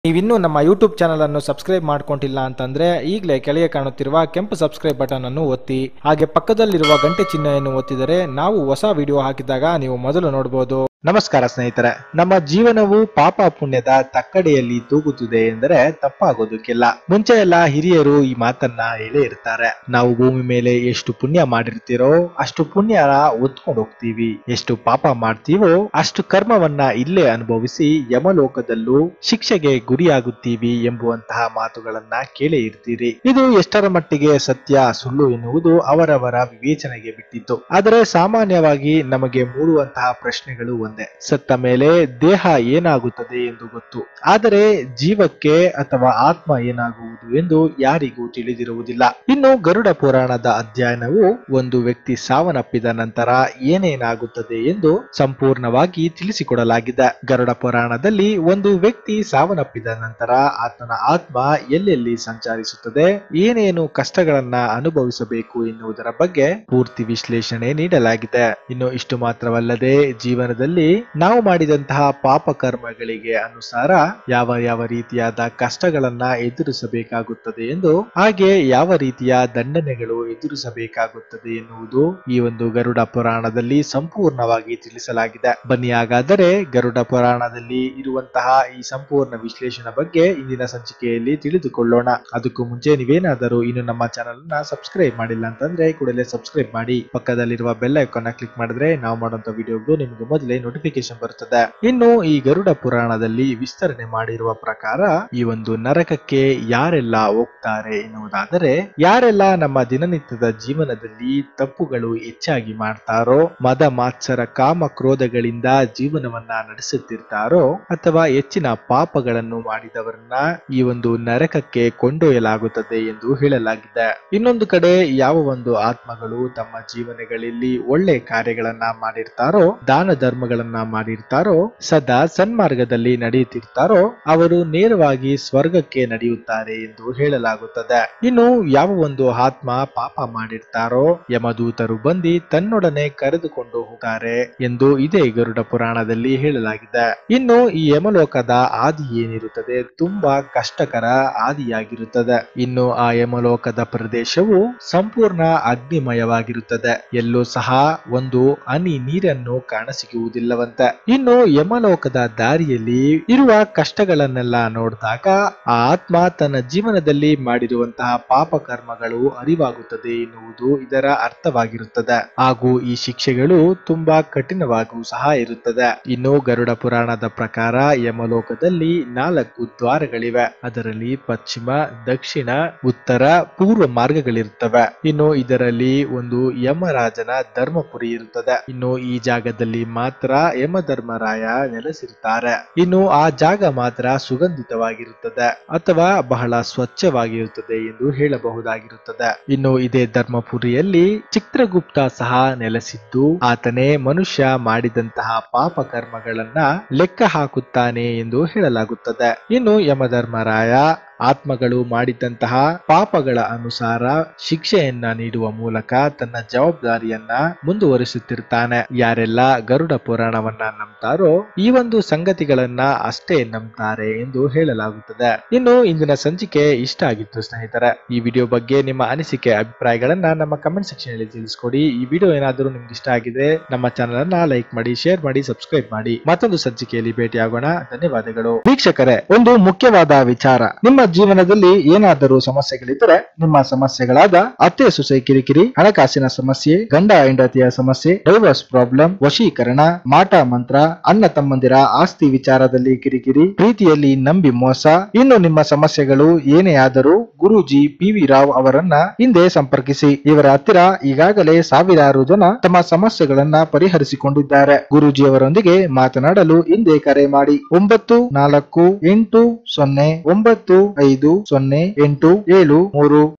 ನೀವಿನ್ನೂ ನಮ್ಮ YouTube channel ಅನ್ನು ಸಬ್ಸ್ಕ್ರೈಬ್ ಮಾಡ್ಕೊಂಡಿಲ್ಲ ಅಂತಂದ್ರೆ ಈಗಲೇ ಕೆಳಗೆ ಕಾಣುತ್ತಿರುವ ಕೆಂಪು ಸಬ್ಸ್ಕ್ರೈಬ್ ಬಟನ್ ಅನ್ನು ಒತ್ತಿ ಹಾಗೆ ಪಕ್ಕದಲ್ಲಿರುವ ಗಂಟೆ ಚಿಹ್ನೆಯನ್ನು ಒತ್ತಿದರೆ ನಾವು ಹೊಸ ವಿಡಿಯೋ ಹಾಕಿದಾಗ ನೀವು ಮೊದಲು ನೋಡಬಹುದು ನಮಸ್ಕಾರ ಸ್ನೇಹಿತರೆ ನಮ್ಮ ಜೀವನವು ಪಾಪ ಪುಣ್ಯದ ತಕ್ಕಡಿಯಲ್ಲಿ ತೂಗುತ್ತಿದೆ ಎಂದರೆ ತಪ್ಪಾಗೋದಕ್ಕಿಲ್ಲ ಮುಂಚೆ ಎಲ್ಲ ಹಿರಿಯರು ಈ ಮಾತನ್ನ ಹೇಳೇ ಇರ್ತಾರೆ ನಾವು ಭೂಮಿ ಮೇಲೆ ಎಷ್ಟು ಪುಣ್ಯ ಮಾಡಿರ್ತೀರೋ ಅಷ್ಟು ಪುಣ್ಯ ಒತ್ಕೊಂಡು ಹೋಗ್ತೀವಿ ಎಷ್ಟು ಪಾಪ ಮಾಡ್ತೀವೋ ಅಷ್ಟು ಕರ್ಮವನ್ನ ಇಲ್ಲೇ ಅನುಭವಿಸಿ ಯಮಲೋಕದಲ್ಲೂ ಶಿಕ್ಷೆಗೆ ಗುರಿಯಾಗುತ್ತೀವಿ ಎಂಬುವಂತಹ ಮಾತುಗಳನ್ನ ಕೇಳೇ ಇರ್ತೀರಿ ಇದು ಎಷ್ಟರ ಮಟ್ಟಿಗೆ ಸತ್ಯ ಸುಳ್ಳು ಎನ್ನುವುದು ಅವರವರ ವಿವೇಚನೆಗೆ ಬಿಟ್ಟಿತ್ತು ಆದರೆ ಸಾಮಾನ್ಯವಾಗಿ ನಮಗೆ ಮೂಡುವಂತಹ ಪ್ರಶ್ನೆಗಳು ಒಂದೇ ಸತ್ತ ಮೇಲೆ ದೇಹ ಏನಾಗುತ್ತದೆ ಎಂದು ಗೊತ್ತು ಆದರೆ ಜೀವಕ್ಕೆ ಅಥವಾ ಆತ್ಮ ಏನಾಗುವುದು ಎಂದು ಯಾರಿಗೂ ತಿಳಿದಿರುವುದಿಲ್ಲ ಇನ್ನು ಗರುಡ ಪುರಾಣದ ಅಧ್ಯಯನವು ಒಂದು ವ್ಯಕ್ತಿ ಸಾವನ್ನಪ್ಪಿದ ನಂತರ ಏನೇನಾಗುತ್ತದೆ ಎಂದು ಸಂಪೂರ್ಣವಾಗಿ ತಿಳಿಸಿಕೊಡಲಾಗಿದೆ ಗರುಡ ಪುರಾಣದಲ್ಲಿ ಒಂದು ವ್ಯಕ್ತಿ ಸಾವನ್ನಪ್ಪಿದ ನಂತರ ಆತನ ಆತ್ಮ ಎಲ್ಲೆಲ್ಲಿ ಸಂಚರಿಸುತ್ತದೆ ಏನೇನು ಕಷ್ಟಗಳನ್ನ ಅನುಭವಿಸಬೇಕು ಎನ್ನುವುದರ ಬಗ್ಗೆ ಪೂರ್ತಿ ವಿಶ್ಲೇಷಣೆ ನೀಡಲಾಗಿದೆ ಇನ್ನು ಇಷ್ಟು ಮಾತ್ರವಲ್ಲದೆ ಜೀವನದಲ್ಲಿ ನಾವು ಮಾಡಿದಂತಹ ಪಾಪ ಕರ್ಮಗಳಿಗೆ ಅನುಸಾರ ಯಾವ ಯಾವ ರೀತಿಯಾದ ಕಷ್ಟಗಳನ್ನ ಎದುರಿಸಬೇಕಾಗುತ್ತದೆ ಎಂದು ಹಾಗೆ ಯಾವ ರೀತಿಯ ದಂಡನೆಗಳು ಎದುರಿಸಬೇಕಾಗುತ್ತದೆ ಎನ್ನುವುದು ಈ ಒಂದು ಗರುಡ ಪುರಾಣದಲ್ಲಿ ಸಂಪೂರ್ಣವಾಗಿ ತಿಳಿಸಲಾಗಿದೆ ಬನ್ನಿ ಹಾಗಾದರೆ ಗರುಡ ಪುರಾಣದಲ್ಲಿ ಇರುವಂತಹ ಈ ಸಂಪೂರ್ಣ ವಿಶ್ಲೇಷಣೆ ಬಗ್ಗೆ ಇಂದಿನ ಸಂಚಿಕೆಯಲ್ಲಿ ತಿಳಿದುಕೊಳ್ಳೋಣ ಅದಕ್ಕೂ ಮುಂಚೆ ನೀವೇನಾದರೂ ಇನ್ನು ನಮ್ಮ ಚಾನಲ್ ಅನ್ನ ಸಬ್ಸ್ಕ್ರೈಬ್ ಮಾಡಿಲ್ಲ ಅಂತಂದ್ರೆ ಕೂಡಲೇ ಸಬ್ಸ್ಕ್ರೈಬ್ ಮಾಡಿ ಪಕ್ಕದಲ್ಲಿರುವ ಬೆಲ್ ಐಕಾನ್ ಕ್ಲಿಕ್ ಮಾಡಿದ್ರೆ ನಾವು ಮಾಡುವಂತ ವಿಡಿಯೋಗಳು ನಿಮಗೆ ಮೊದಲೇ ನೋಟಿಫಿಕೇಶನ್ ಬರುತ್ತದೆ ಇನ್ನು ಈ ಗರುಡ ಪುರಾಣದಲ್ಲಿ ವಿಸ್ತರಣೆ ಮಾಡಿರುವ ಪ್ರಕಾರ ಈ ಒಂದು ನರಕಕ್ಕೆ ಯಾರೆಲ್ಲ ಹೋಗ್ತಾರೆ ಎನ್ನುವುದಾದರೆ ಯಾರೆಲ್ಲ ನಮ್ಮ ದಿನನಿತ್ಯದ ಜೀವನದಲ್ಲಿ ತಪ್ಪುಗಳು ಹೆಚ್ಚಾಗಿ ಮಾಡ್ತಾರೋ ಮದ ಮಾತ್ಸರ ಕಾಮ ಕ್ರೋಧಗಳಿಂದ ಜೀವನವನ್ನ ನಡೆಸುತ್ತಿರ್ತಾರೋ ಅಥವಾ ಹೆಚ್ಚಿನ ಪಾಪಗಳನ್ನು ಮಾಡಿದವರನ್ನ ಈ ಒಂದು ನರಕಕ್ಕೆ ಕೊಂಡೊಯ್ಯಲಾಗುತ್ತದೆ ಎಂದು ಹೇಳಲಾಗಿದೆ ಇನ್ನೊಂದು ಕಡೆ ಯಾವ ಒಂದು ಆತ್ಮಗಳು ತಮ್ಮ ಜೀವನಗಳಲ್ಲಿ ಒಳ್ಳೆ ಕಾರ್ಯಗಳನ್ನ ಮಾಡಿರ್ತಾರೋ ದಾನ ಧರ್ಮಗಳನ್ನ ಮಾಡಿರ್ತಾರೋ ಸದಾ ಸನ್ಮಾರ್ಗದಲ್ಲಿ ನಡೆಯುತ್ತಿರ್ತಾರೋ ಅವರು ನೇರವಾಗಿ ಸ್ವರ್ಗಕ್ಕೆ ನಡೆಯುತ್ತಾರೆ ಎಂದು ಹೇಳಲಾಗುತ್ತದೆ ಇನ್ನು ಯಾವ ಒಂದು ಆತ್ಮ ಪಾಪ ಮಾಡಿರ್ತಾರೋ ಯಮದೂತರು ಬಂದಿ ತನ್ನೊಡನೆ ಕರೆದುಕೊಂಡು ಹೋಗ್ತಾರೆ ಎಂದು ಇದೇ ಗರುಡ ಪುರಾಣದಲ್ಲಿ ಹೇಳಲಾಗಿದೆ ಇನ್ನು ಈ ಯಮಲೋಕದ ಆದಿ ಏನಿರುತ್ತದೆ ತುಂಬಾ ಕಷ್ಟಕರ ಆದಿಯಾಗಿರುತ್ತದೆ ಇನ್ನು ಆ ಯಮಲೋಕದ ಪ್ರದೇಶವು ಸಂಪೂರ್ಣ ಅಗ್ನಿಮಯವಾಗಿರುತ್ತದೆ ಎಲ್ಲೂ ಸಹ ಒಂದು ಹನಿ ನೀರನ್ನು ಕಾಣಸಿಗುವುದಿಲ್ಲವಂತೆ ಇನ್ನು ಯಮಲೋಕದ ದಾರಿಯಲ್ಲಿ ಇರುವ ಕಷ್ಟಗಳನ್ನೆಲ್ಲ ನೋಡಿದಾಗ ಆ ಆತ್ಮ ತನ್ನ ಜೀವನದಲ್ಲಿ ಮಾಡಿರುವಂತಹ ಪಾಪ ಕರ್ಮಗಳು ಅರಿವಾಗುತ್ತದೆ ಎನ್ನುವುದು ಇದರ ಅರ್ಥವಾಗಿರುತ್ತದೆ ಹಾಗೂ ಈ ಶಿಕ್ಷೆಗಳು ತುಂಬಾ ಕಠಿಣವಾಗೂ ಸಹ ಇರುತ್ತದೆ ಇನ್ನು ಗರುಡ ಪುರಾಣದ ಪ್ರಕಾರ ಯಮಲೋಕದಲ್ಲಿ ನಾಲ್ಕು ದ್ವಾರಗಳಿವೆ ಅದರಲ್ಲಿ ಪಶ್ಚಿಮ ದಕ್ಷಿಣ ಉತ್ತರ ಪೂರ್ವ ಮಾರ್ಗಗಳಿರುತ್ತವೆ ಇನ್ನು ಇದರಲ್ಲಿ ಒಂದು ಯಮರಾಜನ ಧರ್ಮಪುರಿ ಇರುತ್ತದೆ ಇನ್ನು ಈ ಜಾಗದಲ್ಲಿ ಮಾತ್ರ ಯಮಧರ್ಮರಾಯ ನೆಲೆಸಿರುತ್ತಾರೆ ಇನ್ನು ಆ ಜಾಗ ಮಾತ್ರ ಸುಗಂಧಿತವಾಗಿರುತ್ತದೆ ಅಥವಾ ಬಹಳ ಸ್ವಚ್ಛವಾಗಿರುತ್ತದೆ ಎಂದು ಹೇಳಬಹುದಾಗಿರುತ್ತದೆ ಇನ್ನು ಇದೇ ಧರ್ಮಪುರಿಯಲ್ಲಿ ಚಿತ್ರಗುಪ್ತ ಸಹ ನೆಲೆಸಿದ್ದು ಆತನೇ ಮನುಷ್ಯ ಮಾಡಿದಂತಹ ಪಾಪ ಕರ್ಮಗಳನ್ನ ಲೆಕ್ಕ ಹಾಕುತ್ತಾನೆ ಎಂದು ಹೇಳಲಾಗುತ್ತದೆ ಇನ್ನು ಯಮಧರ್ಮರಾಯ ಆತ್ಮಗಳು ಮಾಡಿದಂತಹ ಪಾಪಗಳ ಅನುಸಾರ ಶಿಕ್ಷೆಯನ್ನ ನೀಡುವ ಮೂಲಕ ತನ್ನ ಜವಾಬ್ದಾರಿಯನ್ನ ಮುಂದುವರಿಸುತ್ತಿರ್ತಾನೆ ಯಾರೆಲ್ಲ ಗರುಡ ಪುರಾಣವನ್ನ ನಂಬ್ತಾರೋ ಈ ಒಂದು ಸಂಗತಿಗಳನ್ನ ಅಷ್ಟೇ ನಂಬ್ತಾರೆ ಎಂದು ಹೇಳಲಾಗುತ್ತದೆ ಇನ್ನು ಇಂದಿನ ಸಂಚಿಕೆ ಇಷ್ಟ ಆಗಿತ್ತು ಸ್ನೇಹಿತರೆ ಈ ವಿಡಿಯೋ ಬಗ್ಗೆ ನಿಮ್ಮ ಅನಿಸಿಕೆ ಅಭಿಪ್ರಾಯಗಳನ್ನ ನಮ್ಮ ಕಮೆಂಟ್ ಸೆಕ್ಷನ್ ಅಲ್ಲಿ ತಿಳಿಸ್ಕೊಡಿ ಈ ವಿಡಿಯೋ ಏನಾದರೂ ನಿಮ್ಗೆ ಇಷ್ಟ ಆಗಿದೆ ನಮ್ಮ ಚಾನಲ್ ಅನ್ನ ಲೈಕ್ ಮಾಡಿ ಶೇರ್ ಮಾಡಿ ಸಬ್ಸ್ಕ್ರೈಬ್ ಮಾಡಿ ಮತ್ತೊಂದು ಸಂಚಿಕೆಯಲ್ಲಿ ಭೇಟಿಯಾಗೋಣ ಧನ್ಯವಾದಗಳು ವೀಕ್ಷಕರೇ ಒಂದು ಮುಖ್ಯವಾದ ವಿಚಾರ ನಿಮ್ಮ ಜೀವನದಲ್ಲಿ ಏನಾದರೂ ಸಮಸ್ಯೆಗಳಿದ್ದರೆ ನಿಮ್ಮ ಸಮಸ್ಯೆಗಳಾದ ಅತ್ತೆ ಸೊಸೆ ಕಿರಿಕಿರಿ ಹಣಕಾಸಿನ ಸಮಸ್ಯೆ ಗಂಡ ಹೆಂಡತಿಯ ಸಮಸ್ಯೆ ಡೈವರ್ಸ್ ಪ್ರಾಬ್ಲಮ್ ವಶೀಕರಣ ಮಾಟ ಮಂತ್ರ ಅಣ್ಣ ತಮ್ಮಂದಿರ ಆಸ್ತಿ ವಿಚಾರದಲ್ಲಿ ಕಿರಿಕಿರಿ ಪ್ರೀತಿಯಲ್ಲಿ ನಂಬಿ ಮೋಸ ಇನ್ನು ನಿಮ್ಮ ಸಮಸ್ಯೆಗಳು ಏನೇ ಆದರೂ ಗುರೂಜಿ ಪಿ ವಿ ರಾವ್ ಅವರನ್ನ ಹಿಂದೆ ಸಂಪರ್ಕಿಸಿ ಇವರ ಹತ್ತಿರ ಈಗಾಗಲೇ ಸಾವಿರಾರು ಜನ ತಮ್ಮ ಸಮಸ್ಯೆಗಳನ್ನ ಪರಿಹರಿಸಿಕೊಂಡಿದ್ದಾರೆ ಗುರೂಜಿ ಅವರೊಂದಿಗೆ ಮಾತನಾಡಲು ಹಿಂದೆ ಕರೆ ಮಾಡಿ ಒಂಬತ್ತು ನಾಲ್ಕು ಎಂಟು ಸೊನ್ನೆ ಒಂಬತ್ತು ಐದು ಸೊನ್ನೆ ಎಂಟು ಏಳು ಮೂರು